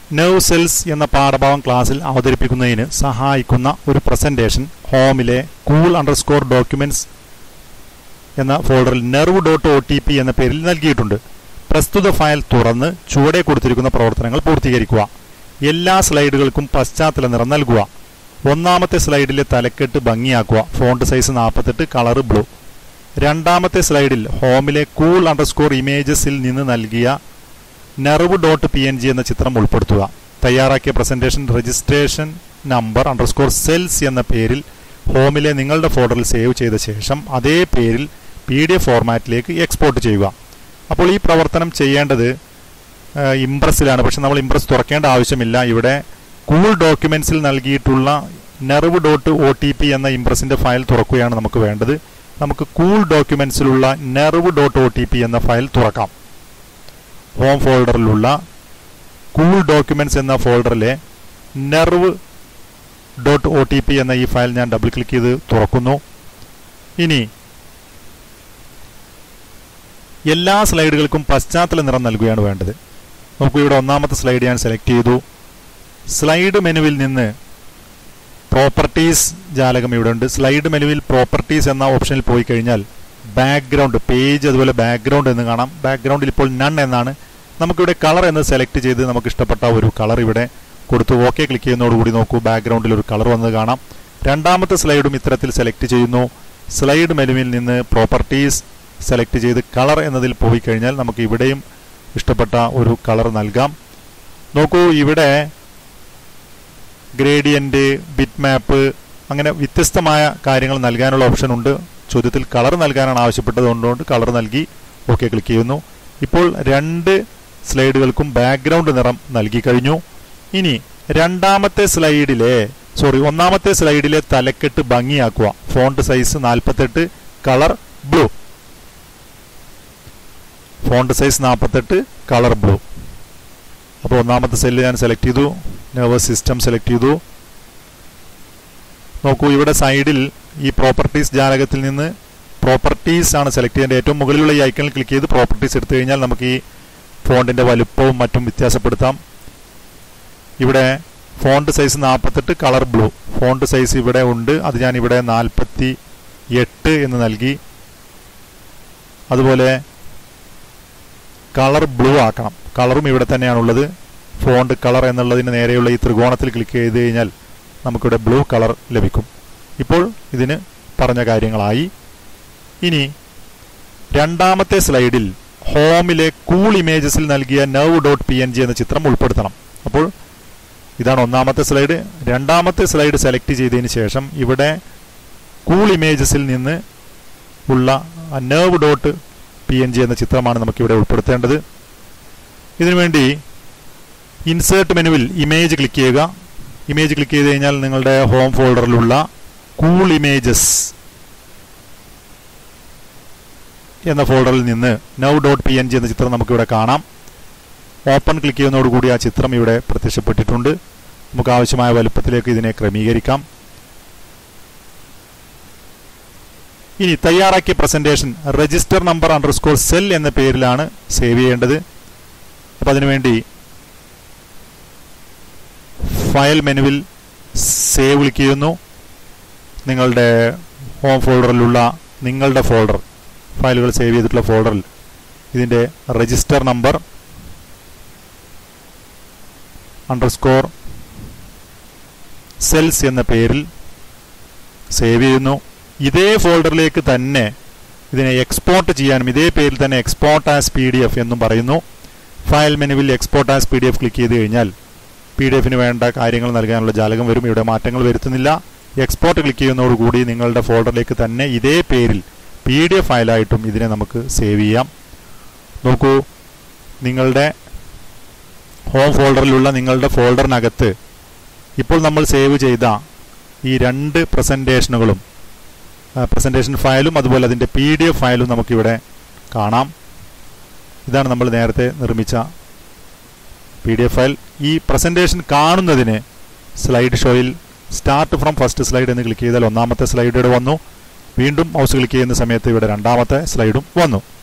nerve cells എന്ന പാഠഭാഗം ക്ലാസ്സിൽ അവതരിപ്പിക്കുന്നതിന് സഹായിക്കുന്ന ഒരു പ്രസന്റേഷൻ ഹോമിലെ കൂൾ അണ്ടർസ്കോർ ഡോക്യുമെന്റ്സ് എന്ന ഫോൾഡറിൽ nerve dot O T P എന്ന പേരിൽ നൽകിയിട്ടുണ്ട് പ്രസ്തുത ഫയൽ തുറന്ന് ചുവടെ കൊടുത്തിരിക്കുന്ന പ്രവർത്തനങ്ങൾ പൂർത്തീകരിക്കുക എല്ലാ സ്ലൈഡുകൾക്കും പശ്ചാത്തല നിറം നൽകുക ഒന്നാമത്തെ സ്ലൈഡിലെ തലക്കെട്ട് ഭംഗിയാക്കുക ഫോണ്ട് സൈസ് നാൽപ്പത്തെട്ട് കളർ ബ്ലൂ രണ്ടാമത്തെ സ്ലൈഡിൽ ഹോമിലെ കൂൾ അണ്ടർസ്കോർ ഇമേജസിൽ നിന്ന് നൽകിയ nerve dot P N G എന്ന ചിത്രം ഉൾപ്പെടുത്തുക തയ്യാറാക്കിയ presentation registration number underscore cells എന്ന പേരിൽ ഹോമിലെ നിങ്ങളുടെ ഫോൾഡറിൽ സേവ് ചെയ്ത ശേഷം അതേ പേരിൽ പി ഡി എഫ് ഫോർമാറ്റിലേക്ക് എക്സ്പോർട്ട് ചെയ്യുക അപ്പോൾ ഈ പ്രവർത്തനം ചെയ്യേണ്ടത് ഇംപ്രസിലാണ് പക്ഷെ നമ്മൾ ഇംപ്രസ് തുറക്കേണ്ട ആവശ്യമില്ല ഇവിടെ കൂൾ ഡോക്യുമെന്റ്സിൽ നൽകിയിട്ടുള്ള nerve dot O T P എന്ന ഇംപ്രസിന്റെ ഫയൽ തുറക്കുകയാണ് നമുക്ക് വേണ്ടത് നമുക്ക് കൂൾ ഡോക്യുമെന്റ്സിലുള്ള nerve dot O T P എന്ന ഫയൽ തുറക്കാം ഹോം ഫോൾഡറിലുള്ള കൂൾ ഡോക്യുമെന്റ്സ് എന്ന ഫോൾഡറിലെ nerve dot O T P എന്ന ഈ ഫയൽ ഞാൻ ഡബിൾ ക്ലിക്ക് ചെയ്ത് തുറക്കുന്നു ഇനി എല്ലാ സ്ലൈഡുകൾക്കും പശ്ചാത്തല നിറം നൽകുകയാണ് വേണ്ടത് നമുക്ക് ഇവിടെ ഒന്നാമത്തെ സ്ലൈഡ് ഞാൻ സെലക്ട് ചെയ്തു സ്ലൈഡ് മെനുവിൽ നിന്ന് പ്രോപ്പർട്ടീസ് ജാലകം ഇവിടെ ഉണ്ട് സ്ലൈഡ് മെനുവിൽ പ്രോപ്പർട്ടീസ് എന്ന ഓപ്ഷനിൽ പോയി കഴിഞ്ഞാൽ ബാക്ക്ഗ്രൗണ്ട് പേജ് അതുപോലെ ബാക്ക്ഗ്രൗണ്ട് എന്ന് കാണാം ബാക്ക്ഗ്രൗണ്ടിൽ ഇപ്പോൾ നൺ എന്നാണ് നമുക്കിവിടെ കളർ എന്ന് സെലക്ട് ചെയ്ത് നമുക്ക് ഇഷ്ടപ്പെട്ട ഒരു കളർ ഇവിടെ കൊടുത്തു ഓക്കെ ക്ലിക്ക് ചെയ്യുന്നതോടുകൂടി നോക്കൂ ബാക്ക്ഗ്രൗണ്ടിൽ ഒരു കളർ വന്നത് കാണാം രണ്ടാമത്തെ സ്ലൈഡും ഇത്തരത്തിൽ സെലക്ട് ചെയ്യുന്നു സ്ലൈഡ് മെനുവിൽ നിന്ന് പ്രോപ്പർട്ടീസ് സെലക്ട് ചെയ്ത് കളർ എന്നതിൽ പോയി കഴിഞ്ഞാൽ നമുക്ക് ഇവിടെയും ഇഷ്ടപ്പെട്ട ഒരു കളർ നൽകാം നോക്കൂ ഇവിടെ ഗ്രേഡിയന്റ് ബിറ്റ് മാപ്പ് അങ്ങനെ വ്യത്യസ്തമായ കാര്യങ്ങൾ നൽകാനുള്ള ഓപ്ഷൻ ഉണ്ട് ചോദ്യത്തിൽ കളർ നൽകാനാണ് ആവശ്യപ്പെട്ടത് കൊണ്ടുകൊണ്ട് കളർ നൽകി ഓക്കെ ക്ലിക്ക് ചെയ്യുന്നു ഇപ്പോൾ രണ്ട് സ്ലൈഡുകൾക്കും ബാക്ക്ഗ്രൗണ്ട് നിറം നൽകി കഴിഞ്ഞു ഇനി രണ്ടാമത്തെ സ്ലൈഡിലെ സോറി ഒന്നാമത്തെ സ്ലൈഡിലെ തലക്കെട്ട് ഭംഗിയാക്കുക ഫോണ്ട് സൈസ് നാൽപ്പത്തെട്ട് കളർ ബ്ലൂ ഫോണ്ട് സൈസ് നാൽപ്പത്തെട്ട് കളർ ബ്ലൂ അപ്പോൾ ഒന്നാമത്തെ സെല്ല് ഞാൻ സെലക്ട് ചെയ്തു നെർവസ് സിസ്റ്റം സെലക്ട് ചെയ്തു നോക്കൂ ഇവിടെ സൈഡിൽ ഈ പ്രോപ്പർട്ടീസ് ജാലകത്തിൽ നിന്ന് പ്രോപ്പർട്ടീസ് ആണ് സെലക്ട് ചെയ്യേണ്ടത് ഏറ്റവും മുകളിലുള്ള ഈ ഐക്കണിൽ ക്ലിക്ക് ചെയ്ത് പ്രോപ്പർട്ടീസ് എടുത്തു കഴിഞ്ഞാൽ നമുക്ക് ഈ ഫോണ്ടിന്റെ വലുപ്പവും മറ്റും വ്യത്യാസപ്പെടുത്താം ഇവിടെ ഫോണ്ട് സൈസ് നാൽപ്പത്തെട്ട് കളർ ബ്ലൂ ഫോണ്ട് സൈസ് ഇവിടെ ഉണ്ട് അത് ഞാൻ ഇവിടെ നാൽപ്പത്തി എട്ട് എന്ന് നൽകി അതുപോലെ കളർ ബ്ലൂ ആക്കണം കളറും ഇവിടെ തന്നെയാണുള്ളത് ഫോണ്ട് കളർ എന്നുള്ളതിന് നേരെയുള്ള ഈ ത്രികോണത്തിൽ ക്ലിക്ക് ചെയ്ത് കഴിഞ്ഞാൽ നമുക്കിവിടെ ബ്ലൂ കളർ ലഭിക്കും ഇപ്പോൾ ഇതിന് പറഞ്ഞ കാര്യങ്ങളായി ഇനി രണ്ടാമത്തെ സ്ലൈഡിൽ ഹോമിലെ കൂൾ ഇമേജസിൽ നൽകിയ nerve dot P N G എന്ന ചിത്രം ഉൾപ്പെടുത്തണം അപ്പോൾ ഇതാണ് ഒന്നാമത്തെ സ്ലൈഡ് രണ്ടാമത്തെ സ്ലൈഡ് സെലക്ട് ചെയ്തതിന് ശേഷം ഇവിടെ കൂൾ ഇമേജസിൽ നിന്ന് ഉള്ള nerve dot P N G എന്ന ചിത്രമാണ് നമുക്കിവിടെ ഉൾപ്പെടുത്തേണ്ടത് ഇതിനുവേണ്ടി ഇൻസേർട്ട് മെനുവിൽ ഇമേജ് ക്ലിക്ക് ചെയ്യുക ഇമേജ് ക്ലിക്ക് ചെയ്ത് കഴിഞ്ഞാൽ നിങ്ങളുടെ ഹോം ഫോൾഡറിലുള്ള കൂൾ ഇമേജസ് എന്ന ഫോൾഡറിൽ നിന്ന് now dot P N G എന്ന ചിത്രം നമുക്കിവിടെ കാണാം ഓപ്പൺ ക്ലിക്ക് ചെയ്യുന്നതോടുകൂടി ആ ചിത്രം ഇവിടെ പ്രത്യക്ഷപ്പെട്ടിട്ടുണ്ട് നമുക്ക് ആവശ്യമായ വലുപ്പത്തിലേക്ക് ഇതിനെ ക്രമീകരിക്കാം ഇനി തയ്യാറാക്കിയ presentation register number underscore cell എന്ന പേരിലാണ് സേവ് ചെയ്യേണ്ടത് അപ്പം അതിനുവേണ്ടി ഫയൽ മെനുവിൽ സേവ് ക്ലിക്ക് ചെയ്യുന്നു നിങ്ങളുടെ ഹോം ഫോൾഡറിലുള്ള നിങ്ങളുടെ ഫോൾഡർ ഫയലുകൾ സേവ് ചെയ്തിട്ടുള്ള ഫോൾഡറിൽ ഇതിൻ്റെ രജിസ്റ്റർ നമ്പർ അണ്ടർസ്കോർ സെൽസ് എന്ന പേരിൽ സേവ് ചെയ്യുന്നു ഇതേ ഫോൾഡറിലേക്ക് തന്നെ ഇതിനെ എക്സ്പോർട്ട് ചെയ്യാനും ഇതേ പേരിൽ തന്നെ export as P D F എന്നും പറയുന്നു ഫയൽ മെനുവിൽ export as P D F click ചെയ്ത് കഴിഞ്ഞാൽ പി ഡി എഫിന് വേണ്ട കാര്യങ്ങൾ നൽകാനുള്ള ജാലകം വരും ഇവിടെ മാറ്റങ്ങൾ വരുത്തുന്നില്ല എക്സ്പോർട്ട് ക്ലിക്ക് ചെയ്യുന്നതോടുകൂടി നിങ്ങളുടെ ഫോൾഡറിലേക്ക് തന്നെ ഇതേ പേരിൽ പി ഡി എഫ് ഫയലായിട്ടും ഇതിനെ നമുക്ക് സേവ് ചെയ്യാം നോക്കൂ നിങ്ങളുടെ ഹോം ഫോൾഡറിലുള്ള നിങ്ങളുടെ ഫോൾഡറിനകത്ത് ഇപ്പോൾ നമ്മൾ സേവ് ചെയ്ത ഈ രണ്ട് പ്രസൻറ്റേഷനുകളും പ്രസൻറ്റേഷൻ ഫയലും അതുപോലെ അതിൻ്റെ പി ഡി എഫ് ഫയലും നമുക്കിവിടെ കാണാം ഇതാണ് നമ്മൾ നേരത്തെ നിർമ്മിച്ച പി ഡി എഫ് ഫയൽ ഈ പ്രസൻറ്റേഷൻ കാണുന്നതിന് സ്ലൈഡ് ഷോയിൽ സ്റ്റാർട്ട് ഫ്രം ഫസ്റ്റ് സ്ലൈഡ് എന്ന് ക്ലിക്ക് ചെയ്താൽ ഒന്നാമത്തെ സ്ലൈഡ് ഇവിടെ വന്നു വീണ്ടും മൗസ് ക്ലിക്ക് ചെയ്യുന്ന സമയത്ത് ഇവിടെ രണ്ടാമത്തെ സ്ലൈഡും വന്നു